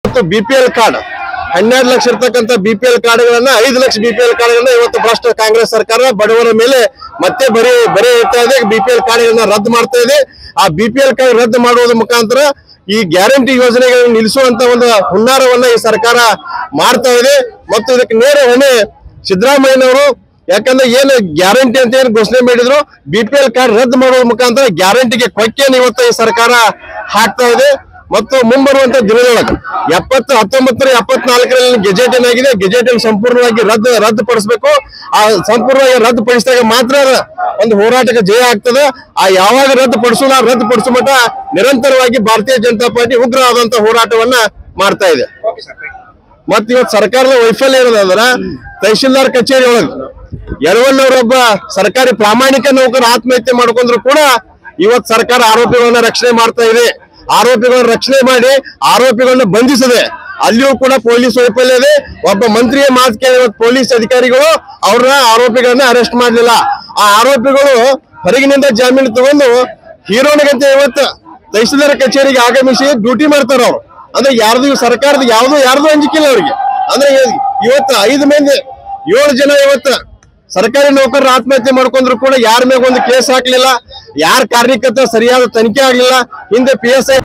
ಮತ್ತು B P L card ಹನ್ನೆರಡು ಲಕ್ಷ ಇರ್ತಕ್ಕಂಥ ಬಿ ಪಿ ಎಲ್ ಕಾರ್ಡ್ಗಳನ್ನ ಐದು ಲಕ್ಷ ಬಿ ಪಿ ಎಲ್ ಕಾರ್ಡ್ಗಳನ್ನ ಇವತ್ತು ಭ್ರಷ್ಟ ಕಾಂಗ್ರೆಸ್ ಸರ್ಕಾರ ಬಡವರ ಮೇಲೆ ಮತ್ತೆ ಬರೀ ಬರೀ ಇರ್ತಾ ಇದೆ ಬಿ ಪಿ ಎಲ್ ಕಾರ್ಡ್ಗಳನ್ನ ರದ್ದು ಮಾಡ್ತಾ ಇದೆ ಆ ಬಿ ಪಿ ಎಲ್ ಕಾರ್ಡ್ ರದ್ದು ಮಾಡುವುದರ ಮುಖಾಂತರ ಈ ಗ್ಯಾರಂಟಿ ಯೋಜನೆಗಳನ್ನು ನಿಲ್ಲಿಸುವಂತ ಒಂದು ಹುನ್ನಾರವನ್ನ ಈ ಸರ್ಕಾರ ಮಾಡ್ತಾ ಇದೆ ಮತ್ತು ಇದಕ್ಕೆ ನೇರ ಹೊಣೆ ಸಿದ್ದರಾಮಯ್ಯನವರು ಯಾಕಂದ್ರೆ ಏನು ಗ್ಯಾರಂಟಿ ಅಂತ ಏನು ಘೋಷಣೆ ಮಾಡಿದ್ರು ಬಿ ಪಿ ಎಲ್ ಕಾರ್ಡ್ ರದ್ದು ಮಾಡುವ ಮುಖಾಂತರ ಗ್ಯಾರಂಟಿಗೆ ಕೊಕ್ಕೆಯನ್ನು ಇವತ್ತು ಈ ಸರ್ಕಾರ ಹಾಕ್ತಾ ಇದೆ ಮತ್ತು ಮುಂಬರುವಂತ ದಿನದೊಳಗೆ ಎಪ್ಪತ್ತು ಹತ್ತೊಂಬತ್ತರ ಎಪ್ಪತ್ನಾಲ್ಕರಲ್ಲಿ ಗೆಜೆಟ್ ಏನಾಗಿದೆ ಗೆಜೆಟ್ ಅನ್ನು ಸಂಪೂರ್ಣವಾಗಿ ರದ್ದು ರದ್ದುಪಡಿಸಬೇಕು ಆ ಸಂಪೂರ್ಣವಾಗಿ ರದ್ದುಪಡಿಸಿದಾಗ ಮಾತ್ರ ಒಂದು ಹೋರಾಟಕ್ಕೆ ಜಯ ಆಗ್ತದೆ ಆ ಯಾವಾಗ ರದ್ದುಪಡಿಸೋಣ ರದ್ದುಪಡಿಸೋ ಮಟ್ಟ ನಿರಂತರವಾಗಿ ಭಾರತೀಯ ಜನತಾ ಪಾರ್ಟಿ ಉಗ್ರವಾದಂತ ಹೋರಾಟವನ್ನ ಮಾಡ್ತಾ ಇದೆ ಮತ್ ಇವತ್ತು ಸರ್ಕಾರದ ವೈಫಲ್ಯ ಏನದಂದ್ರ ತಹಶೀಲ್ದಾರ್ ಕಚೇರಿ ಒಳಗ ಯರವಣ್ಣವರೊಬ್ಬ ಸರ್ಕಾರಿ ಪ್ರಾಮಾಣಿಕ ನೌಕರ ಆತ್ಮಹತ್ಯೆ ಮಾಡ್ಕೊಂಡ್ರು ಕೂಡ ಇವತ್ ಸರ್ಕಾರ ಆರೋಪಿಗಳನ್ನ ರಕ್ಷಣೆ ಮಾಡ್ತಾ ಇದೆ ಆರೋಪಿಗಳನ್ನ ರಕ್ಷಣೆ ಮಾಡಿ ಆರೋಪಿಗಳನ್ನ ಬಂಧಿಸದೆ ಅಲ್ಲಿಯೂ ಕೂಡ ಪೊಲೀಸ್ ವೈಫಲ್ಯ ಇದೆ ಒಬ್ಬ ಮಂತ್ರಿಯ ಮಾತು ಕೇಳಿ ಇವತ್ತು ಪೊಲೀಸ್ ಅಧಿಕಾರಿಗಳು ಅವ್ರನ್ನ ಆರೋಪಿಗಳನ್ನ ಅರೆಸ್ಟ್ ಮಾಡ್ಲಿಲ್ಲ ಆ ಆರೋಪಿಗಳು ಹೊರಗಿನಿಂದ ಜಾಮೀನು ತಗೊಂಡು ಹೀರೋನಿಗಂತ ಇವತ್ತು ತಹಶೀಲ್ದಾರ್ ಕಚೇರಿಗೆ ಆಗಮಿಸಿ ಡ್ಯೂಟಿ ಮಾಡ್ತಾರ ಅವ್ರು ಅಂದ್ರೆ ಯಾರ್ದು ಇವ್ ಸರ್ಕಾರದ ಯಾವ್ದು ಯಾರ್ದು ಅಂಜಿಕಿಲ್ಲ ಅವ್ರಿಗೆ ಅಂದ್ರೆ ಇವ್- ಇವತ್ತು ಐದು ಮಂದಿ ಏಳು ಜನ ಇವತ್ತು ಸರ್ಕಾರಿ ನೌಕರರು ಆತ್ಮಹತ್ಯೆ ಮಾಡ್ಕೊಂಡ್ರು ಕೂಡ ಯಾರ ಮ್ಯಾಗ ಒಂದು ಕೇಸ್ ಹಾಕ್ಲಿಲ್ಲ ಯಾರ ಕಾರ್ಯಕರ್ತ ಸರಿಯಾದ ತನಿಖೆ ಆಗ್ಲಿಲ್ಲ ಹಿಂದೆ ಪಿ ಎಸ್ ಐ